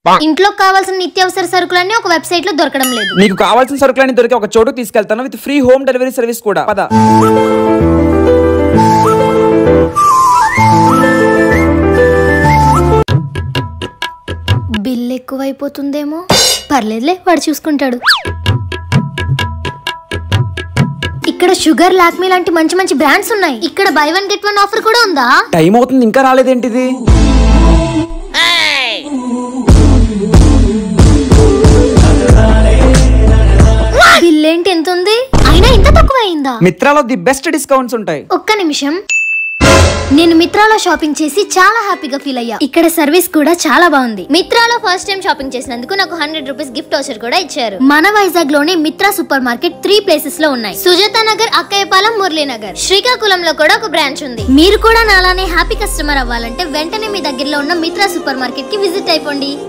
ఇంట్లో కావాల్సిన నిత్యావసర సరుకులన్నీ ఒక వెబ్సైట్ లో దొరకడం లేదు నీకు కావాల్సిన సరుకులన్నీ దొరికి ఒక చోటు తీసుకెళ్తాను with free home delivery service కూడా పద బిల్ ఎక్కువైపోతుందేమో పర్లేదులే వాడు చూసుకుంటాడు ఇక్కడ షుగర్ లాక్మీ లాంటి మంచి మంచి బ్రాండ్స్ ఉన్నాయి ఇక్కడ buy one get one offer కూడా ఉందా టైం అవుతుంది ఇంకా రాలేదేంటిది బిల్ ఏంటి ఎంత ఉంది అయినా ఇంత తక్కువ అయిందా మిత్రాలో ది బెస్ట్ డిస్కౌంట్స్ ఉంటాయి ఒక్క నిమిషం నేను మిత్రాలో షాపింగ్ చేసి చాలా హ్యాపీగా ఫీల్ అయ్యా ఇక్కడ సర్వీస్ కూడా చాలా బాగుంది మిత్రాలో ఫస్ట్ టైం షాపింగ్ చేసినందుకు నాకు హండ్రెడ్ రూపీస్ గిఫ్ట్ వౌచర్ కూడా ఇచ్చారు మన వైజాగ్ లోనే Mitra super market three places లో ఉన్నాయి సుజాత నగర్ అక్కయ్యపాలెం మురళీనగర్ శ్రీకాకుళంలో కూడా ఒక బ్రాంచ్ ఉంది మీరు కూడా నాలానే హ్యాపీ కస్టమర్ అవ్వాలంటే వెంటనే మీ దగ్గరలో ఉన్న మిత్రా సూపర్ మార్కెట్ కి విజిట్ అయిపోండి